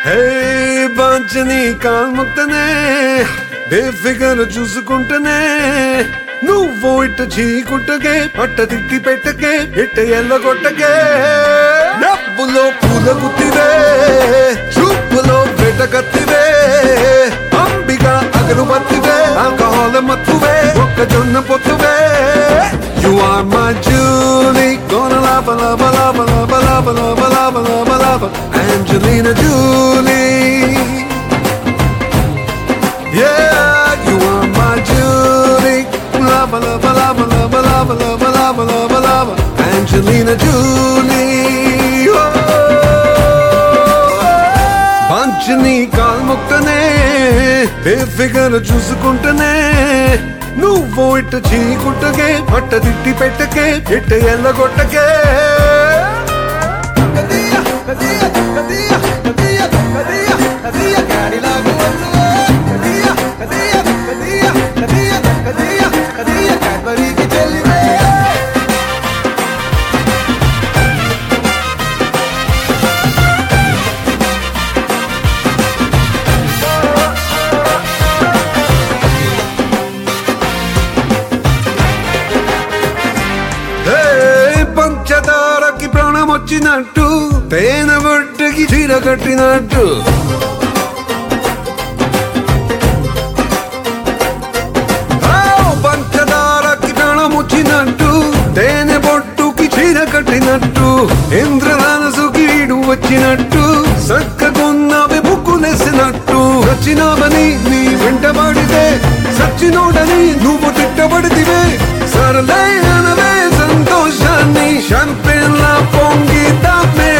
హే బాంచని కాల్ముక్తనే బేఫిగర్ చూసుకుంటనే నువ్వు ఇట్ట చీకుట్టకే పట్ట తిట్టి పెట్టకే ఇట్ట ఎల్లగొట్టకే డబ్బులో పూల గుత్తివే చూపులో వెటగత్తివే అంబిక అగరుబత్తివే ఆల్కహాల్ మత్తువే ఒక్కజొన్న పొత్తువే You are my Julie, gonna lava, lava, lava, lava, lava, lava, lava, lava, lava, Angelina Julie. Yeah, you are my Julie. Lava, lava, lava, lava, lava, lava, lava, lava, lava. Angelina Julie. Oh. పంచని కాల్ముక్తనే బేఫిగర్ చూసుకుంటనే నువ్వు ఇట్ట చీకుట్టకే పట్ట తిట్టి పెట్టకే ఇట్ట ఎల్లగొట్టకే హే, పంచదారకి ప్రాణం వచ్చినట్టు తేనె బొట్టుకి చీర కట్టినట్టు ఆ, పంచదారకి ప్రాణం వచ్చినట్టు తేనె బొట్టుకి చీర కట్టినట్టు ఇంద్రధనసుకి ఈడు వచ్చినట్టు సక్కకున్నవి బుక్కులేసినట్టు వచ్చినావని నీ వెంటబడితే సచ్చినోడని నువ్వు తిట్టబడితివే సరలే అనవే సంతోషాన్ని షంపెన్లా పొంగితామే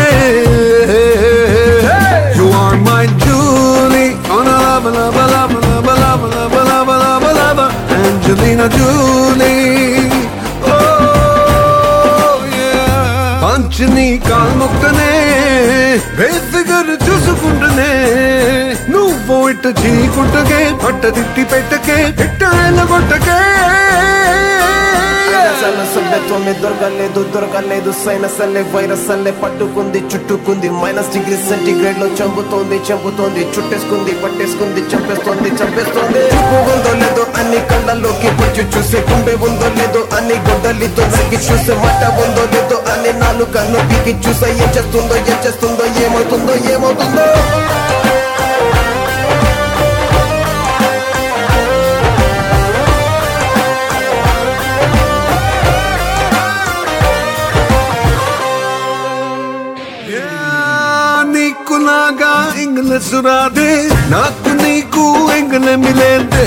You are my Julie on a lava lava lava lava lava lava lava lava lava Angelina Julie Oh yeah పంచని కాల్ముక్తనే బేఫిగర్ చూసుకుంటనే నువ్వు ఇట్ట చీకుట్టకే పట్ట తిట్టి పెట్టకే ఇట్ట ఎల్లగొట్టకే సన్న సభ్యత్వమే దొరకలేదు దొరకలేదు సైనస్ అల్లే వైరస్ అల్లే పట్టుకుంది చుట్టుకుంది మైనస్ డిగ్రీ సెంటిగ్రేడ్ లో చంపుతోంది చంపుతోంది చుట్టేసుకుంది పట్టేసుకుంది చంపేస్తోంది చంపేస్తోంది చూపు ఉందో లేదో అన్ని కళ్ళల్లోకి పొచ్చి చూసే గుండె ఉందో లేదో అన్ని గొడ్డలితో నరికి చూసే మట్ట ఉందో లేదో అన్ని నాలుగు కన్ను పీకి చూసే ఏం చేస్తుందో ఏం చేస్తుందో ఏమవుతుందో ఏమవుతుందో Yeah, నీకు నాగా ఇంగ్లీష్ రాదే నాకు నీకు ఎంగల మిలేదే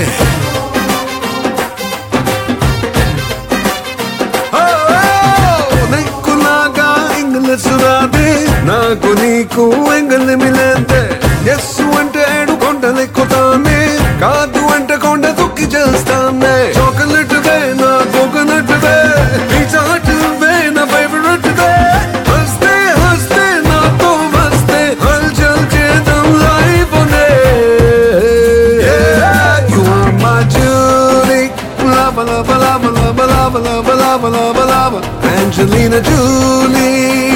నీకు నాగా ఇంగ్లీష్ రాదే నాకు నీకు ఎంగల మిలేదే ఎస్ అంటే ఏడు కొండలెక్కుతానే కాదు అంటే కొండ దుక్కి చేస్తానే చాక్లెట్ వే నా కోకోనట్ వే చాట్ వే నా ఫేవరెట్ వే హస్తే హస్తే నాతో వస్తే హల్చల్ చేద్దాం లైఫ్ నే You are my Julie Lava, lava, lava, lava, lava, lava, lava, lava, lava Angelina Julie